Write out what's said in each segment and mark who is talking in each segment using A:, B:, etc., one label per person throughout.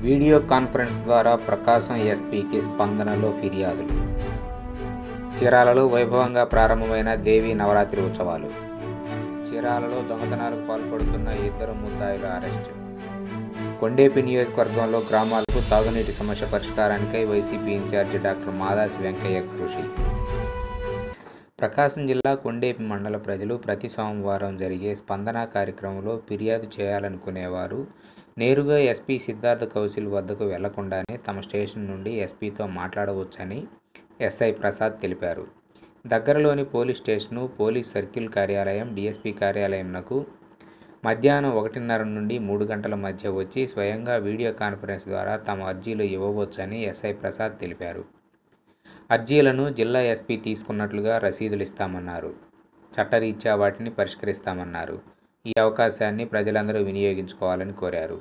A: video conference ద్వారా ప్రకాశం ఎస్పీకి స్పందనలో ఫిర్యాదులు చీరాలలో వైభవంగా ప్రారంభమైన దేవీ నవరాత్రి ఉత్సవాలు చీరాలలో దొంగతనాలకు పాల్పడుతున్న ఇద్దరు ముద్దాయిల అరెస్టు కొండేపి నియోజకవర్గంలో గ్రామాలకు తాగునీటి సమస్య పరిష్కారానికై YCP incharge doctor Madasi Venkaiah కృషి ప్రకాశం జిల్లా కొండేపి మండల ప్రజలు ప్రతి సోమవారం జరిగే స్పందన కార్యక్రమంలో ఫిర్యాదు చేయాలనుకునేవారు నేరుగా ఎస్పీ సిద్ధార్థ కౌశల్ వద్దకు వెళ్లకుండానే తమ స్టేషన్ నుండి ఎస్పీతో మాట్లాడవచ్చని ఎస్ఐ ప్రసాద్ తెలిపారు దగ్గరలోని పోలీస్ స్టేషను పోలీస్ సర్కిల్ కార్యాలయం డిఎస్పీ కార్యాలయంనకు మధ్యాహ్నం ఒకటిన్నర నుండి మూడు గంటల మధ్య వచ్చి స్వయంగా వీడియో కాన్ఫరెన్స్ ద్వారా తమ అర్జీలు ఇవ్వవచ్చని ఎస్ఐ ప్రసాద్ తెలిపారు అర్జీలను జిల్లా ఎస్పీ తీసుకున్నట్లుగా రసీదులు ఇస్తామన్నారు చట్టరీత్యా వాటిని పరిష్కరిస్తామన్నారు ఈ అవకాశాన్ని ప్రజలందరూ వినియోగించుకోవాలని కోరారు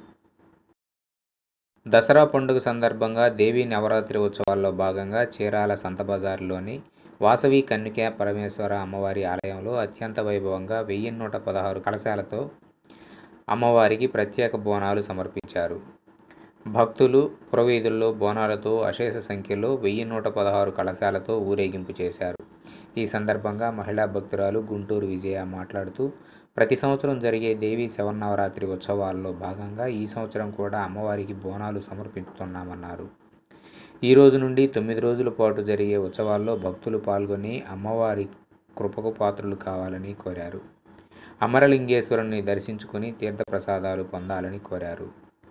A: దసరా పండుగ సందర్భంగా దేవీ నవరాత్రి ఉత్సవాల్లో భాగంగా చీరాల సంత బజార్లోని వాసవి కన్నికా పరమేశ్వర అమ్మవారి ఆలయంలో అత్యంత వైభవంగా వెయ్యి నూట పదహారు కలశాలతో అమ్మవారికి ప్రత్యేక బోనాలు సమర్పించారు భక్తులు పురవీధుల్లో బోనాలతో అశేష సంఖ్యలో వెయ్యి నూట పదహారు కలశాలతో ఊరేగింపు చేశారు ఈ సందర్భంగా మహిళా భక్తురాలు గుంటూరు విజయ మాట్లాడుతూ ప్రతి సంవత్సరం జరిగే దేవీ శవన్నవరాత్రి ఉత్సవాల్లో భాగంగా ఈ సంవత్సరం కూడా అమ్మవారికి బోనాలు సమర్పిస్తున్నామన్నారు ఈ రోజు నుండి తొమ్మిది రోజుల పాటు జరిగే ఉత్సవాల్లో భక్తులు పాల్గొని అమ్మవారి కృపకు పాత్రులు కావాలని కోరారు అమరలింగేశ్వరుని దర్శించుకుని తీర్థప్రసాదాలు పొందాలని కోరారు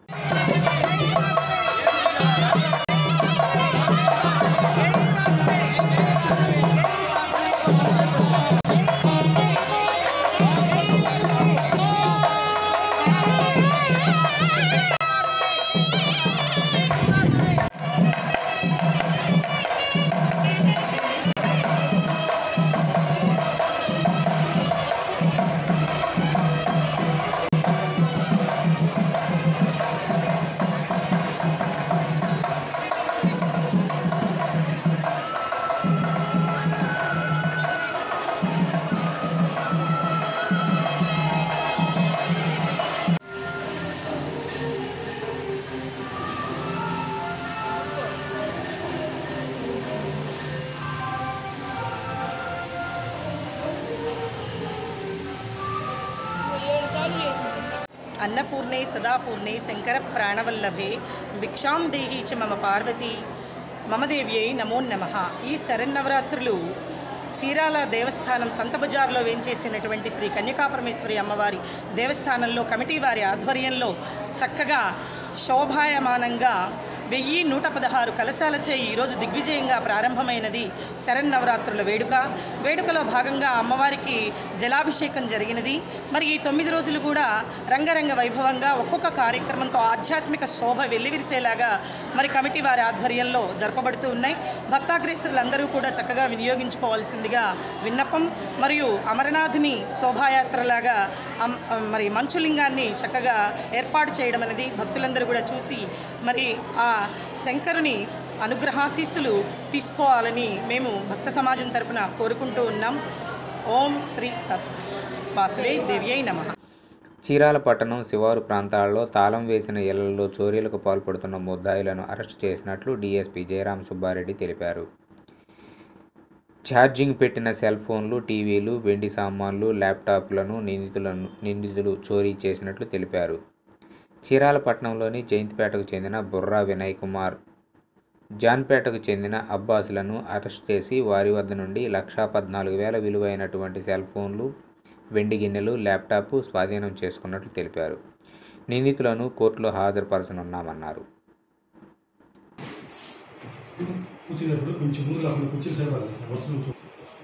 B: అన్నపూర్ణే సదాపూర్ణే శంకర ప్రాణవల్లభే భిక్షాం దేహి చ మమ పార్వతి మమ దేవ్యై నమో నమ ఈ శరన్నవరాత్రులు చీరాల దేవస్థానం సంత బజార్లో వేంచేసినటువంటి శ్రీ కన్యకాపరమేశ్వరి అమ్మవారి దేవస్థానంలో కమిటీ వారి ఆధ్వర్యంలో చక్కగా శోభాయమానంగా వెయ్యి నూట పదహారు కలశాలచే ఈరోజు దిగ్విజయంగా ప్రారంభమైనది శరన్నవరాత్రుల వేడుక వేడుకలో భాగంగా అమ్మవారికి జలాభిషేకం జరిగినది మరి ఈ తొమ్మిది రోజులు కూడా రంగరంగ వైభవంగా ఒక్కొక్క కార్యక్రమంతో ఆధ్యాత్మిక శోభ వెల్లివిరిసేలాగా మరి కమిటీ వారి ఆధ్వర్యంలో జరపబడుతూ ఉన్నాయి భక్తాగ్రేసరులందరూ కూడా చక్కగా వినియోగించుకోవాల్సిందిగా విన్నపం మరియు అమరనాథుని శోభాయాత్రలాగా అమ్- మరి మంచులింగాన్ని చక్కగా ఏర్పాటు చేయడం అనేది భక్తులందరూ కూడా చూసి మరి ఆ శంకరుని అనుగ్రహాశీస్సులు తీసుకోవాలని మేము భక్త సమాజం తరపున కోరుకుంటూ ఉన్నాం ఓం శ్రీ తత్ వాసువే దేవ్యై నమః
A: చీరాల పట్టణం శివారు ప్రాంతాల్లో తాళం వేసిన ఇళ్లలో చోరీలకు పాల్పడుతున్న ముద్దాయిలను అరెస్టు చేసినట్లు డీఎస్పీ జయరాం సుబ్బారెడ్డి తెలిపారు ఛార్జింగ్ పెట్టిన సెల్ ఫోన్లు టీవీలు వెండి సామాన్లు ల్యాప్టాప్లను నిందితులను నిందితులు చోరీ చేసినట్లు తెలిపారు చీరాల పట్టణంలోని జయంతిపేటకు చెందిన బుర్రా వినయ్ కుమార్ జాన్పేటకు చెందిన అబ్బాసులను అరెస్ట్ చేసి వారి వద్ద నుండి లక్షా పద్నాలుగు వేల విలువైనటువంటి సెల్ ఫోన్లు వెండి గిన్నెలు ల్యాప్టాప్ స్వాధీనం చేసుకున్నట్లు తెలిపారు నిందితులను కోర్టులో హాజరుపరచనున్నామన్నారు
C: కూర్చున్నప్పుడు కొంచెం ముందు కాకుండా కూర్చుని సేపాలి సార్ వరుస నుంచి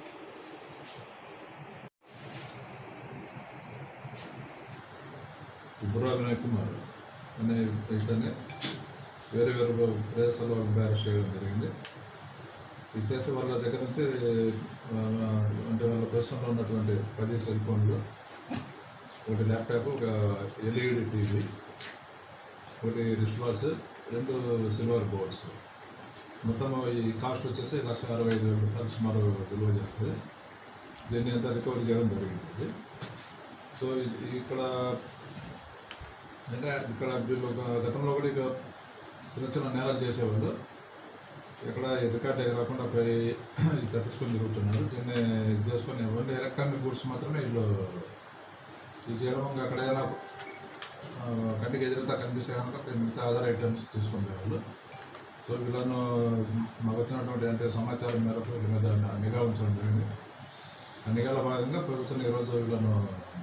D: బుర్రా వినయ్ కుమార్ అనే ఇతన్ని వేరే వేరే ప్రదేశాల్లో వాళ్ళని అరెస్ట్ చేయడం జరిగింది ఈ కేసు వాళ్ళ దగ్గర నుంచి ఆ, అంటే వాళ్ళ ప్రస్తుతంలో ఉన్నటువంటి పది సెల్ ఫోన్లు ఒకటి ల్యాప్టాప్ ఒక ఎల్ఈడి టీవీ ఒకటి రిస్ట్ వాచ్ రెండు సిల్వర్ బోర్డ్స్ మొత్తం ఈ కాస్ట్ వచ్చేసి లక్ష అరవై ఐదు వేల రూపాయలు సుమారు విలువ చేస్తుంది దీన్ని అంతా రికవరీ చేయడం జరిగింది సో ఇ- ఇక్కడ అంటే ఇక్కడ వీళ్ళు ఒక గతంలో కూడా ఇక చిన్న చిన్న నేరాలు చేసేవాళ్ళు ఇక్కడ రికార్డ్ రాకుండా పోయి తప్పించుకొని తిరుగుతున్నారు దీన్ని ఇది చేసుకొని ఓన్లీ ఎలక్ట్రానిక్ గూడ్స్ మాత్రమే వీళ్ళు ఇది చేయడం ఇంకా అక్కడ ఏదైనా ఆ, కంటికి ఎదురుతా కనిపిస్తే కనుక మిగతా అదర్ ఐటమ్స్ తీసుకునే వాళ్ళు సో వీళ్ళను మాకు వచ్చినటువంటి అంటే సమాచారం మేరకు వీళ్ళ మీద నిఘా ఉంచడం జరిగింది ఆ నిఘాలో భాగంగా ప్రభుత్వం ఈరోజు వీళ్ళను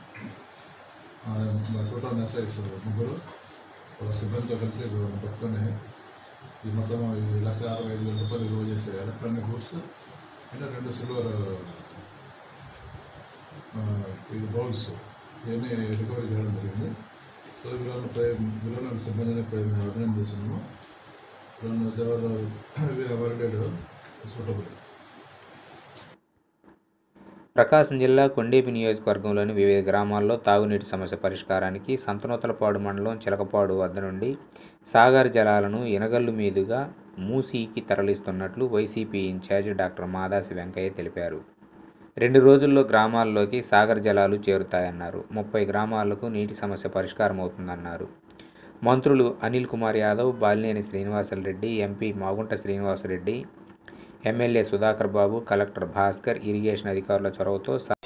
D: టోటల్ ఎస్ఐస్ ముగ్గురు వాళ్ళ సిబ్బందితో కలిసి వీళ్ళని పట్టుకొని ఈ మొత్తం ఈ లక్ష అరవై ఐదు వేల రూపాయలు విలువ చేసే ఎలక్ట్రానిక్ గూడ్స్ అంటే రెండు సిల్వర్ ఇది బౌల్స్ ఇవన్నీ రికవరీ చేయడం జరిగింది సో వీళ్ళని పై వీళ్ళని సిబ్బందిని పై మేము అభినందిస్తున్నాము వీళ్ళని దేవాలయం వరడేడు సూటబుల్
A: ప్రకాశం జిల్లా కొండేపి నియోజకవర్గంలోని వివిధ గ్రామాల్లో తాగునీటి సమస్య పరిష్కారానికి సంతనూతలపాడు మండలం చిలకపాడు వద్ద నుండి సాగర్ జలాలను ఇనగల్లు మీదుగా మూసీకి తరలిస్తున్నట్లు YCP incharge doctor Madasi Venkaiah తెలిపారు రెండు రోజుల్లో గ్రామాల్లోకి సాగర్ జలాలు చేరుతాయన్నారు ముప్పై గ్రామాలకు నీటి సమస్య పరిష్కారం అవుతుందన్నారు మంత్రులు Anil Kumar Yadav Balineni Srinivasa Reddy MP Magunta Srinivasa Reddy MLA Sudhakar Babu collector Bhaskar irrigation అధికారుల చొరవతో